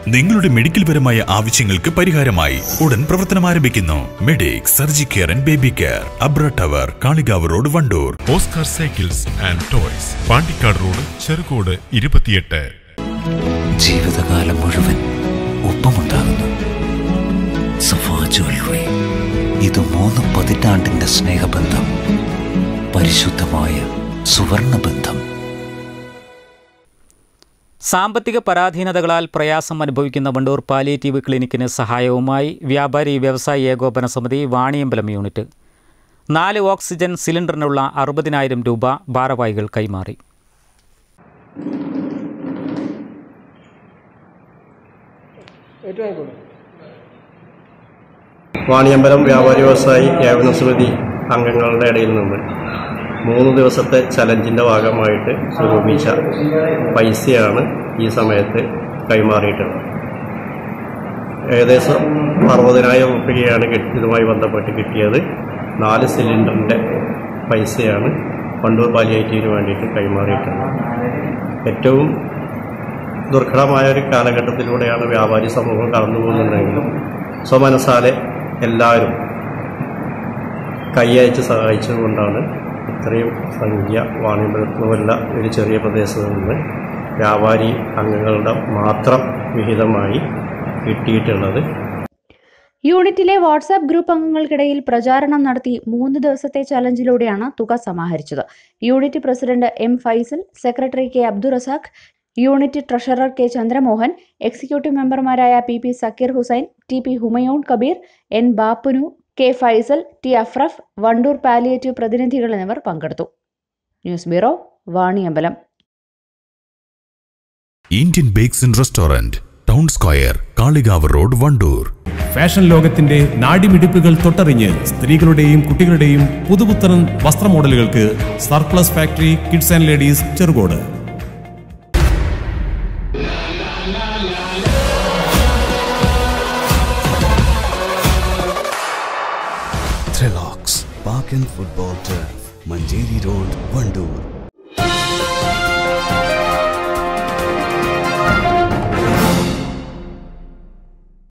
നിങ്ങളുടെ മെഡിക്കൽ പരമായ ആവശ്യങ്ങൾക്ക് പരിഹാരമായി ഉടൻ പ്രവർത്തനം ആരംഭിക്കുന്നു medic surgi care and baby care അബ്ര tower Kalikavu road Wandoor Oscar cycles and toys Pandikkad road Cherukode ഇരുപത്തിയെട്ട് ജീവിതകാലം മുഴുവൻ ഒപ്പമുണ്ടാകുന്നു സഫാ ജ്വല്ലറി ഇത് മൂന്ന് പതിറ്റാണ്ടിന്റെ സ്നേഹബന്ധം പരിശുദ്ധമായ സുവർണബന്ധം സാമ്പത്തിക പരാധീനതകളാൽ പ്രയാസം അനുഭവിക്കുന്ന വണ്ടൂർ പാലിയേറ്റീവ് ക്ലിനിക്കിന് സഹായവുമായി വ്യാപാരി വ്യവസായി ഏകോപന സമിതി വാണിയമ്പലം യൂണിറ്റ് നാല് ഓക്സിജൻ സിലിണ്ടറിനുള്ള അറുപതിനായിരം രൂപ ഭാരവാഹികൾ കൈമാറി വാണിയമ്പലം വ്യാപാരി വ്യവസായി ഏകോപന സമിതി അംഗങ്ങളുടെ ഇടയിൽ നിന്ന് മൂന്ന് ദിവസത്തെ ചലഞ്ചിൻ്റെ ഭാഗമായിട്ട് സ്വരൂപിച്ച പൈസയാണ് ഈ സമയത്ത് കൈമാറിയിട്ടുള്ളത് ഏകദേശം അറുപതിനായിരം രൂപയാണ് കിട്ടി- ഇതുമായി ബന്ധപ്പെട്ട് കിട്ടിയത് നാല് സിലിണ്ടറിൻ്റെ പൈസയാണ് വണ്ടൂർ പാലിയേറ്റീവിന് വേണ്ടിയിട്ട് കൈമാറിയിട്ടുള്ളത് ഏറ്റവും ദുർഘടമായ ഒരു കാലഘട്ടത്തിലൂടെയാണ് വ്യാപാരി സമൂഹം കടന്നു പോകുന്നുണ്ടെങ്കിലും സ്വമനസാലെ എല്ലാവരും കൈയയച്ച് സഹായിച്ചതുകൊണ്ടാണ് ഇത്രയും സംഖ്യ വാണിജ്യമുള്ള ഒരു ചെറിയ പ്രദേശത്ത് നിന്ന് വ്യാപാരി അംഗങ്ങളുടെ മാത്രം വിഹിതമായി കിട്ടിയിട്ടുള്ളത് യൂണിറ്റിലെ വാട്സാപ്പ് ഗ്രൂപ്പ് അംഗങ്ങൾക്കിടയിൽ പ്രചാരണം നടത്തി മൂന്ന് ദിവസത്തെ ചലഞ്ചിലൂടെയാണ് തുക സമാഹരിച്ചത് unit president M Faisal secretary K Abdurazak unit treasurer K Chandramohan executive മെമ്പർമാരായ P P Zakir Hussain T P Humayun Kabir N Bappunu K Faisal T Ashraf Wandoor palliative പ്രതിനിധികൾ എന്നിവർ പങ്കെടുത്തു news bureau Vaniyambalam Indian bakes and restaurant town square Kalikavu road Wandoor fashion ലോകത്തിന്റെ നാടിമിടിപ്പുകൾ തൊട്ടറിഞ്ഞ് സ്ത്രീകളുടെയും കുട്ടികളുടെയും പുതുപുത്തൻ വസ്ത്ര മോഡലുകൾക്ക് surplus factory kids and ladies Cherukode Thrillocks Park and Football Turf, Manjeri Road, Vandoor.